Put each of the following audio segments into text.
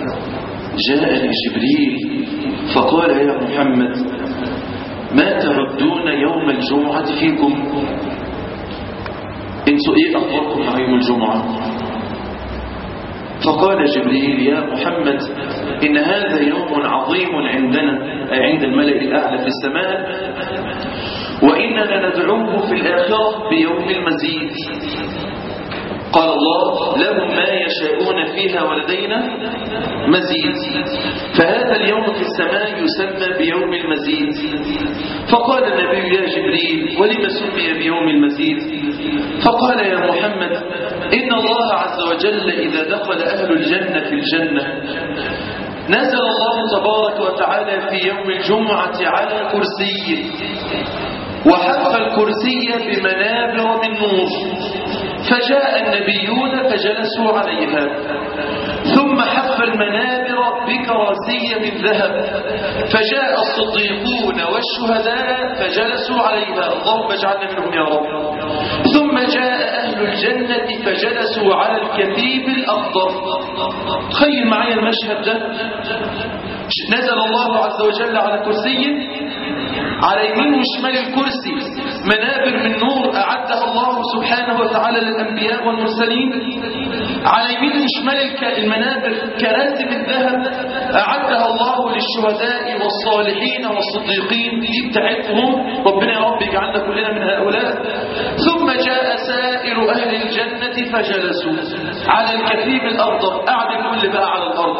جاءني جبريل فقال يا محمد ما تردون يوم الجمعة فيكم انتوا ايه اخباركم مع يوم الجمعة فقال جبريل يا محمد إن هذا يوم عظيم عندنا أي عند الملأ الأعلى في السماء وإننا ندعوه في الآخرة بيوم المزيد قال الله لهم ما يشاءون فيها ولدينا مزيد فهذا اليوم في السماء يسمى بيوم المزيد فقال النبي يا جبريل ولم سمي بيوم المزيد فقال يا محمد إن الله عز وجل إذا دخل أهل الجنة في الجنة نزل الله تبارك وتعالى في يوم الجمعة على كرسيه وحف الكرسي بمنابر من نور فجاء النبيون فجلسوا عليها ثم حف المنابر بكراسي من ذهب فجاء الصديقون والشهداء فجلسوا عليها اللهم اجعلنا منهم يا رب ثم جاء أهل الجنة فجلسوا على الكثيب الأخضر تخيل معايا المشهد ده نزل الله عز وجل على كرسيه على يمين وشمال الكرسي منابر من نور أعدها الله سبحانه وتعالى للأنبياء والمرسلين على يمين وشمال المنابر كراسي من ذهب أعدها الله للشهداء والصالحين والصديقين دي بتاعتهم ربنا يا رب يجعلنا كلنا من هؤلاء ثم جاء سائر أهل الجنة فجلسوا على الكثيب الأخضر قعد الكل بقى على الأرض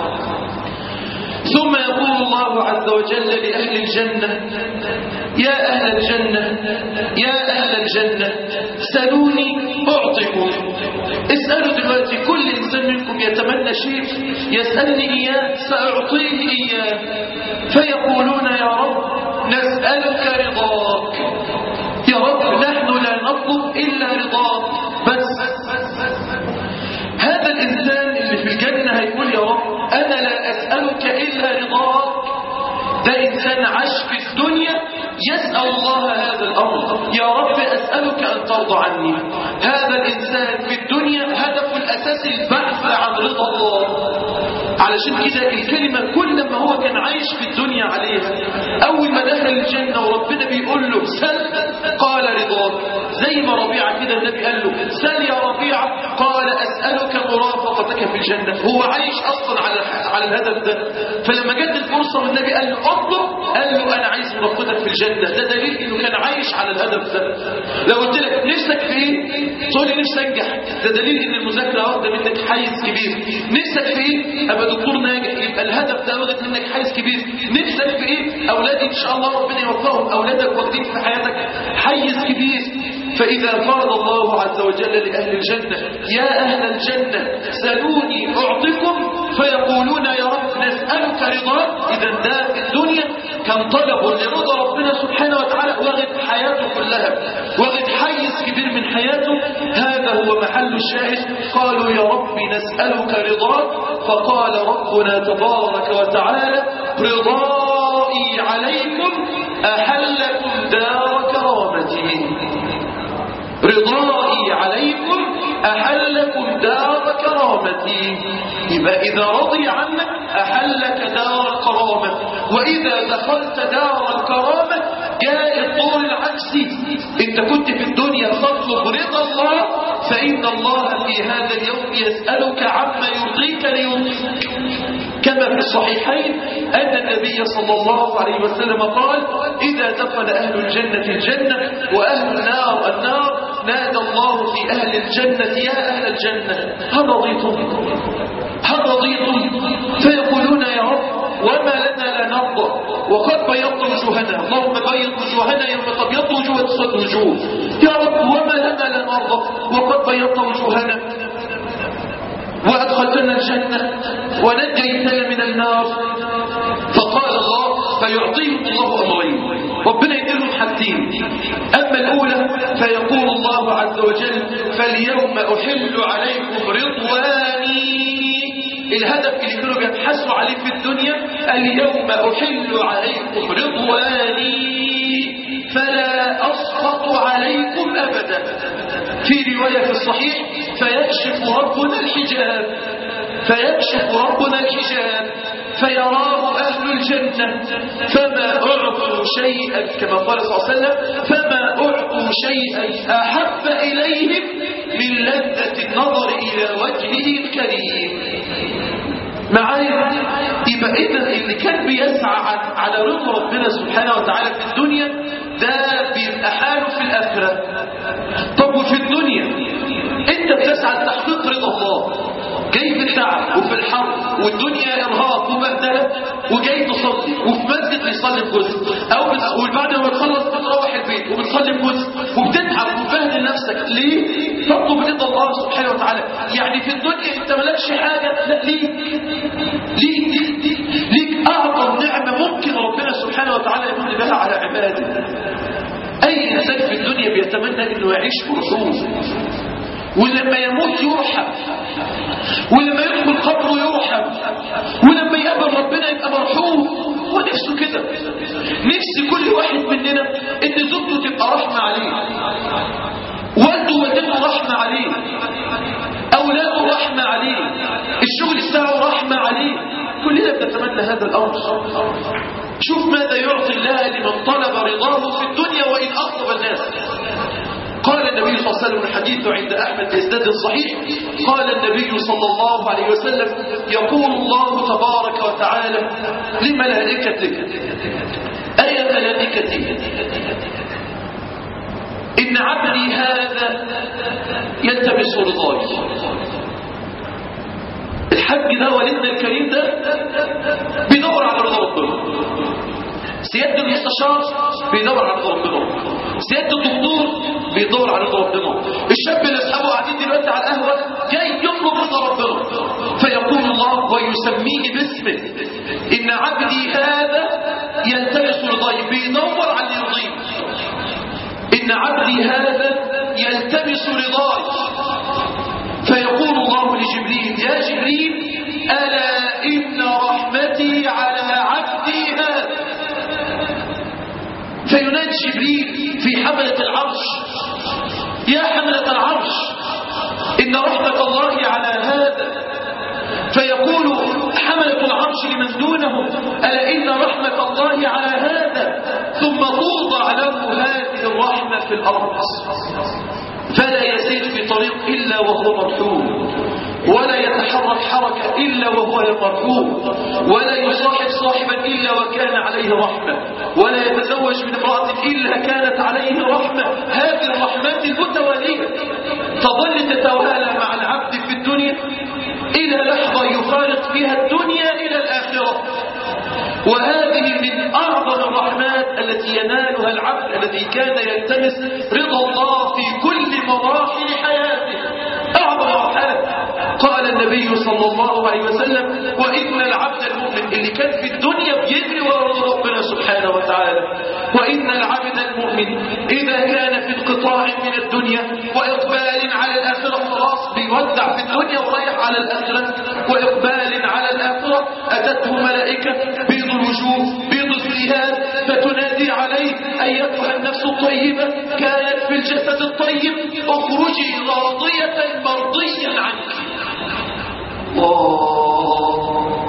ثم يقول الله عز وجل لأهل الجنة يا أهل الجنة يا أهل الجنة سلوني أعطكم اسألوا دلوقتي كل إنسان منكم يتمنى شيء يسألني إياه سأعطيه إياه فيقولون يا رب نسألك رضاك يا رب نحن لا نطلب إلا رضاك بس هذا الإنسان اللي في الجنة هيقول يا رب أنا لا أسألك إلا رضاك ده إنسان عاش في الدنيا يسأل الله هذا الأمر يا رب أسألك أن ترضى عني هذا الإنسان في الدنيا هدفه الأساسي البحث عن رضا الله علشان كده الكلمة كل ما هو كان عايش في الدنيا عليها أول ما دخل الجنة وربنا بيقول له سل قال رضاك زي ما ربيعة كده النبي قال له سل يا ربيعة قال أسألك مرافقتك في الجنة هو عايش أصلا على على الهدف ده فلما جت الفرصة والنبي قال له اطلب قال له أنا عايز مرافقتك في الجنة ده دليل إنه كان عايش على الهدف ده لو قلت لك نفسك في إيه؟ تقول لي نفسي أنجح ده دليل إن المذاكرة واخدة منك حيز كبير نفسك في إيه؟ أبقى دكتور ناجح يبقى الهدف ده واخد منك حيز كبير نفسك في إيه؟ أولادي إن شاء الله ربنا يوفقهم أولادك واخدين في حياتك حيز كبير فإذا قال الله عز وجل لأهل الجنة يا أهل الجنة سلوني أعطكم فيقولون يا رب نسألك رضاك إذا ده في الدنيا كان طلب لرضا ربنا سبحانه وتعالى واخد حياته كلها واخد حيز كبير من حياته هذا هو محل الشاهد قالوا يا رب نسألك رضاك فقال ربنا تبارك وتعالى رضائي عليكم أحلكم دار كرامتي رضائي عليكم أحلكم دار كرامتي يبقى إذا رضي عنك أحلك دار الكرامة وإذا دخلت دار الكرامة جاء الدور العكسي انت كنت في الدنيا تطلب رضا الله فإن الله في هذا اليوم يسألك عما يرضيك ليرضيك كما في الصحيحين أن النبي صلى الله عليه وسلم قال إذا دخل أهل الجنة الجنة وأهل النار النار نادى الله في أهل الجنة يا أهل الجنة هل رضيتم هل رضيتم فيقولون يا رب وما لنا لا نرضى وقد بيضت وجوهنا اللهم بيض وجوهنا يوم تبيض وجوه تسود وجوه يا رب وما لنا لا نرضى وقد بيضت وجوهنا وأدخلتنا الجنة ونجيتنا من النار فقال الله فيعطيهم الله أمرين ربنا يديرهم حاجتين أما الأولى فيقول الله عز وجل فاليوم أحل عليكم رضواني الهدف اللي كانوا بيبحثوا عليه في الدنيا اليوم أحل عليكم رضواني فلا أسخط عليكم أبدا في رواية في الصحيح فيكشف ربنا الحجاب فيكشف ربنا الحجاب فيراه أهل الجنة فما أعطوا شيئا كما قال صلى الله عليه وسلم فما أعطوا شيئا أحب إليهم من لذة النظر إلى وجهه الكريم معايا يبقى إذا اللي كان بيسعى على رضا ربنا سبحانه وتعالى في الدنيا ده بيبقى حاله في الآخرة طب وفي الدنيا انت بتسعى لتحقيق رضا الله جاي في التعب وفي الحر والدنيا ارهاق وبهدله وجاي تصلي وفي مسجد بيصلي بجزء او وبعد ما تخلص بتروح البيت وبتصلي بجزء وبتتعب وبتبهدل نفسك ليه؟ تطلب رضا الله سبحانه وتعالى يعني في الدنيا انت مالكش حاجه لا ليه؟ ليه؟ ليك اعظم نعمه ممكن ربنا سبحانه وتعالى يمن بها على عباده اي انسان في الدنيا بيتمنى انه يعيش مرحوم ولما يموت يرحم ولما يدخل قبره يرحم ولما يقابل ربنا يبقى مرحوم ونفسه كده نفس كل واحد مننا ان زوجته تبقى رحمه عليه والده ووالدته رحمه عليه اولاده رحمه عليه الشغل بتاعه رحمه عليه كلنا بنتمنى هذا الامر شوف ماذا يعطي الله لمن طلب رضاه في الدنيا وان اغضب الناس قال النبي صلى الله عليه وسلم الحديث عند أحمد بإسناد الصحيح قال النبي صلى الله عليه وسلم يقول الله تبارك وتعالى لملائكته أي ملائكتي إن عبدي هذا يلتمس رضاي الحج ده والدنا الكريم ده بيدور على رضا ربنا سيادة المستشار بيدور على رضا ربنا سيادة الدكتور بيدور على رضا ربنا الشاب اللي اصحابه قاعدين دلوقتي على القهوة جاي يطلب رضا ربنا فيقول الله ويسميه باسمه إن عبدي هذا يلتمس رضاي بيدور على اللي يرضيه إن عبدي هذا يلتمس رضاي فيقول الله لجبريل يا جبريل ألا إن رحمتي على عبدي هذا فينادي جبريل في حملة العرش يا حملة العرش إن رحمة الله على هذا فيقول حملة العرش لمن دونه ألا إن رحمة الله على هذا ثم توضع له هذه الرحمة في الأرض فلا يسير في طريق إلا وهو مرحوم ولا يتحرك حركة إلا وهو مرحوم ولا يصاحب صاحبا إلا وكان عليه رحمة ولا يتزوج من امرأة إلا كانت عليه رحمة هذه الرحمات المتوالية تظل تتوالى مع العبد في الدنيا إلى لحظة يفارق فيها الدنيا إلى الآخرة وهذه من أعظم الرحمات التي ينالها العبد الذي كان يلتمس رضا الله في كل مراحل حياته أعظم الرحمات قال النبي صلى الله عليه وسلم وإن العبد المؤمن اللي كان في الدنيا بيجري ورا ربنا سبحانه وتعالى وإن العبد المؤمن إذا كان في انقطاع من الدنيا وإقبال على الآخرة خلاص بيودع في الدنيا ورايح على الآخرة وإقبال على الآخرة أتته ملائكة بيض الوجوه بيض الثياب فتنادي عليه أيتها النفس الطيبة كانت في الجسد الطيب اخرجي راضية مرضيا عنك الله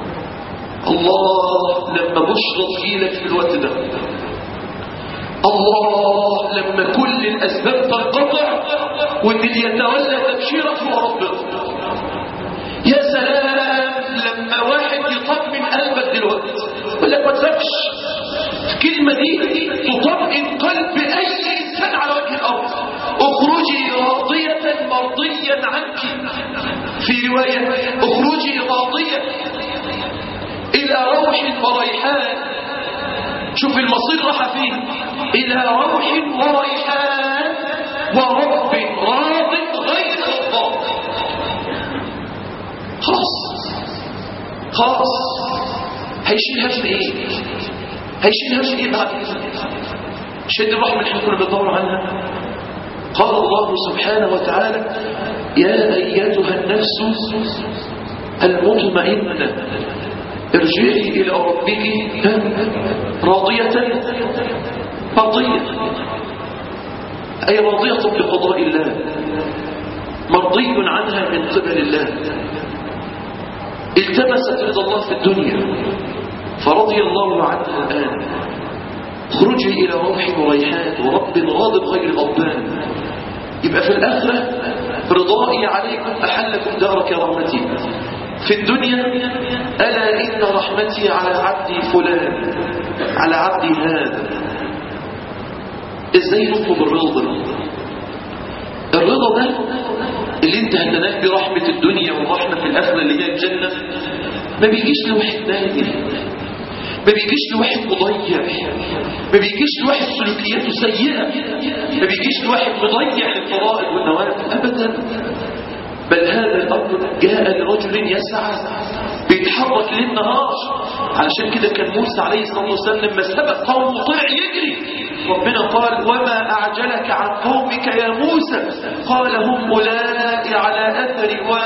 الله لما بشرط فيلك في الوقت ده الله لما كل الأسباب تنقطع وإن اللي يتولى تبشيرك هو ربنا يا سلام لما واحد يطمن قلبك دلوقتي يقول لك ما تخافش الكلمة دي تطمئن قلب أي إنسان على وجه الأرض اخرجي راضية مرضيا عنك في رواية اخرجي راضية إلى روح وريحان شوف المصير راح فين إلى روح وريحان ورب راض غير غضبان خلاص خلاص هيشيل هم ايه هيشيل هم ايه بعد شد الرحمة اللي احنا كنا بندور عنها قال الله سبحانه وتعالى يا أيتها النفس المطمئنة ارجعي إلى ربك راضية مرضية أي راضية بقضاء الله مرضي عنها من قبل الله التمست رضا الله في الدنيا فرضي الله عنها الآن خرجي إلى روح وريحان ورب غاضب غير غضبان يبقى في الآخرة رضائي عليكم أحلكم دار كرامتي في الدنيا ألا إن رحمتي على عبدي فلان على عبدي هذا إزاي نطلب الرضا الرضا ده اللي انت هتنال برحمة الدنيا والرحمة في الآخرة اللي هي الجنة ما بيجيش لواحد نادر ما بيجيش لواحد مضيع ما بيجيش لواحد سلوكياته سيئة ما بيجيش لواحد مضيع للفرائض والنوافل أبدا بل هذا الأمر جاء لرجل يسعى بيتحرك ليل نهار علشان كده كان موسى عليه الصلاة والسلام لما سبق قوم طلع يجري ربنا قال وما أعجلك عن قومك يا موسى قال هم أولئك على أثري و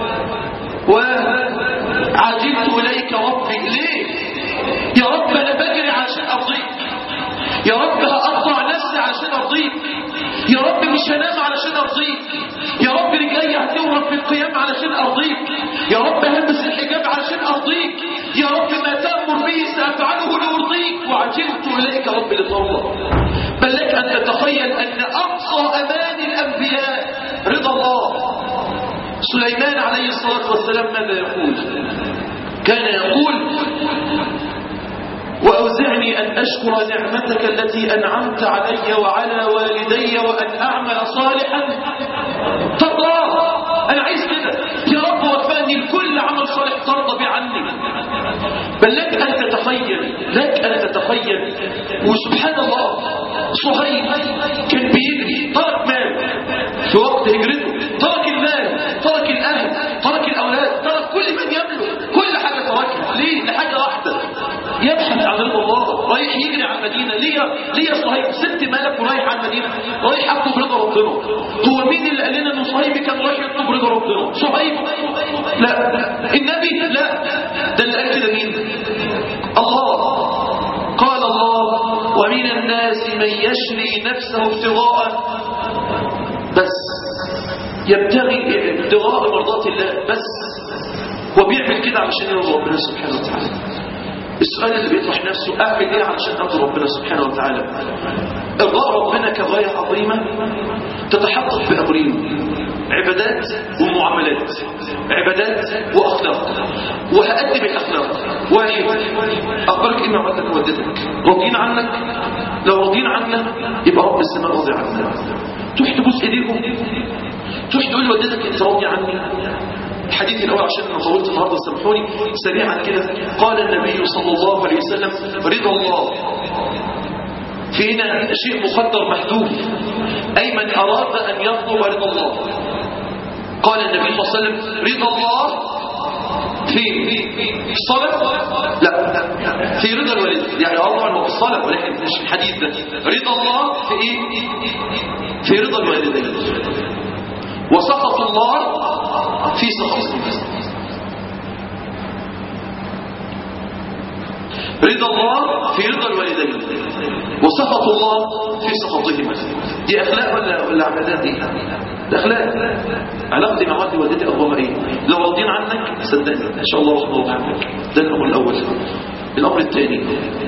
وعجلت إليك ربي ليه يا رب أنا بجري عشان أرضيك يا رب هأقطع نفسي عشان أرضيك يا رب مش هنام علشان أرضيك يا رب رجلي هتورم في القيام علشان أرضيك يا رب هلبس الحجاب علشان أرضيك يا رب ما تأمر به سأفعله لأرضيك وعجلت إليك رب لترضى بل لك أن تتخيل أن أقصى أمان الأنبياء رضا الله سليمان عليه الصلاة والسلام ماذا يقول كان يقول وأوزعني أن أشكر نعمتك التي أنعمت علي وعلى والدي وأن أعمل صالحا ترضاه أنا عايز كده يا رب وفاني لكل عمل صالح ترضى به عني بل لك أن تتخيل لك أن تتخيل وسبحان الله صهيب كان بيجري ترك مال في وقت هجرته ترك المال ترك الأهل ترك الأولاد ترك كل من يملك كل حاجة تركها ليه لحاجة واحدة يبحث عن رضا الله رايح يجري على المدينة ليه ليه صهيب سبت مالك ورايح على المدينة رايح اطلب رضا ربنا هو مين اللي قال لنا ان صهيب كان رايح يطلب رضا ربنا صهيب لا النبي لا ده اللي قال كده مين الله قال الله ومن الناس من يشري نفسه ابتغاء بس يبتغي ابتغاء مرضات الله بس وبيعمل كده علشان يرضي ربنا سبحانه وتعالى السؤال اللي بيطرح نفسه اعمل ايه علشان ارضي ربنا سبحانه وتعالى ارضاء ربنا كغايه عظيمه تتحقق بامرين عبادات ومعاملات عبادات واخلاق وهأدب الاخلاق واحد اخبرك ايه مع والدك ووالدتك راضيين عنك لو راضيين عنك يبقى رب السماء راضي عنك تروح تبوس ايديهم تروح تقول لوالدتك انت راضي عني الحديث الأول عشان أنا طولت النهارده سامحوني سريعا كده قال النبي صلى الله عليه وسلم رضا الله في هنا شيء مقدر محذوف أي من أراد أن يطلب رضا الله قال النبي صلى الله عليه وسلم رضا الله في الصلاة لا في رضا الوالد يعني الله عنه في الصلاة ولكن مش الحديث ده رضا الله في ايه في رضا الوالدين وسخط الله في سخطه رضا الله في رضا الوالدين وسخط الله في سخطهما دي اخلاق ولا ولا عبادات دي الاخلاق علاقتي مع والدي ووالدتي اخبارها ايه لو راضيين عنك صدقني ان شاء الله رحمه الله عنك ده الامر الاول الامر الثاني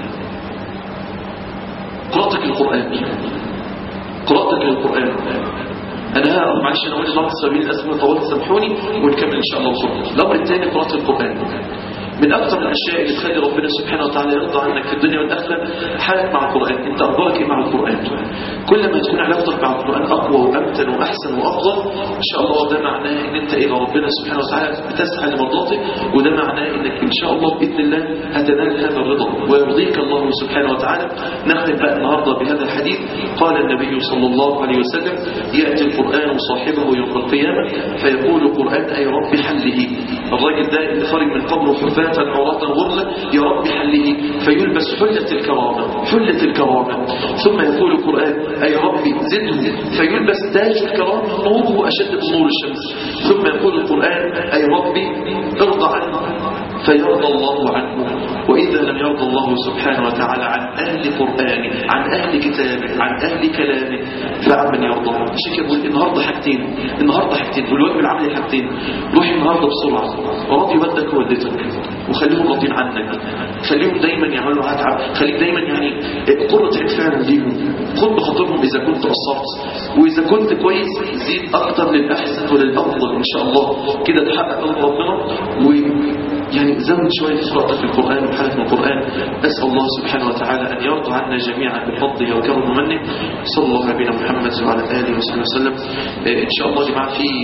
قراءتك للقران قراءتك للقران انا هعرف معلش انا اقول لحظه سبيل الاسماء طولت سامحوني ونكمل ان شاء الله بسرعه الامر الثاني قراءه القران من اكثر الاشياء اللي تخلي ربنا سبحانه وتعالى يرضى عنك في الدنيا والاخره حالك مع القران انت اخبارك ايه مع القران كل ما تكون علاقتك مع القران اقوى وامتن واحسن وافضل ان شاء الله ده معناه ان انت الى ربنا سبحانه وتعالى بتسعى لمرضاته وده معناه انك ان شاء الله باذن الله هتنال هذا الرضا ويرضيك الله سبحانه وتعالى نختم بقى النهارده بهذا الحديث قال النبي صلى الله عليه وسلم ياتي القران صاحبه يوم القيامه فيقول القران اي رب حله الراجل ده اللي خرج من قبره حفاة عراة غرلا يا رب حله فيلبس حلة الكرامة حلة الكرامة ثم يقول القرآن أي ربي زده فيلبس تاج الكرامة نوره أشد من نور الشمس ثم يقول القرآن أي ربي ارضى عنه فيرضى الله عنه وإذا لم يرضى الله سبحانه وتعالى عن أهل قرآنه عن أهل كتابه عن أهل كلامه فعن من يرضى عشان كده بقول النهارده حاجتين النهارده حاجتين والواجب العملي حاجتين روح النهارده بسرعة وراضي والدك ووالدتك وخليهم راضين عنك خليهم دايما يعملوا معاك عمل خليك دايما يعني قرة عين فعلا ليهم خد بخاطرهم إذا كنت قصرت وإذا كنت كويس زيد أكتر للأحسن وللأفضل إن شاء الله كده تحقق قلب ربنا و يعني زود شوية في قراءتك في القرآن وحالك من القرآن أسأل الله سبحانه وتعالى أن يرضى عنا جميعا بفضله وكرم ومنه صلى الله على نبينا محمد وعلى آله وصحبه وسلم آه، إن شاء الله يا جماعة في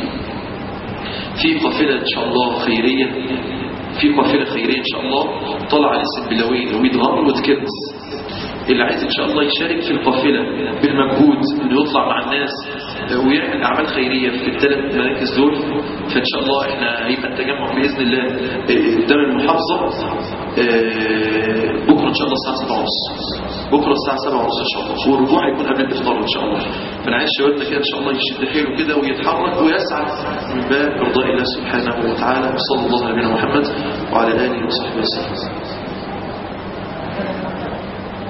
في قافلة إن شاء الله خيرية في قافلة خيرية إن شاء الله طلع لسه بلاوي ويدغمر وتكرس اللي عايز إن شاء الله يشارك في القافلة بالمجهود إنه يطلع مع الناس ويعمل أعمال خيرية في الثلاث مراكز دول فإن شاء الله إحنا هيبقى التجمع بإذن الله آه، قدام المحافظة آه، بكرة إن شاء الله الساعة 7 ونص بكرة الساعة 7 ونص إن شاء الله والرجوع هيكون قبل الإفطار إن شاء الله فأنا عايز شبابنا كده إن شاء الله يشد حيله كده ويتحرك ويسعى من باب إرضاء الله سبحانه وتعالى وصلى الله على نبينا محمد وعلى آله وصحبه وسلم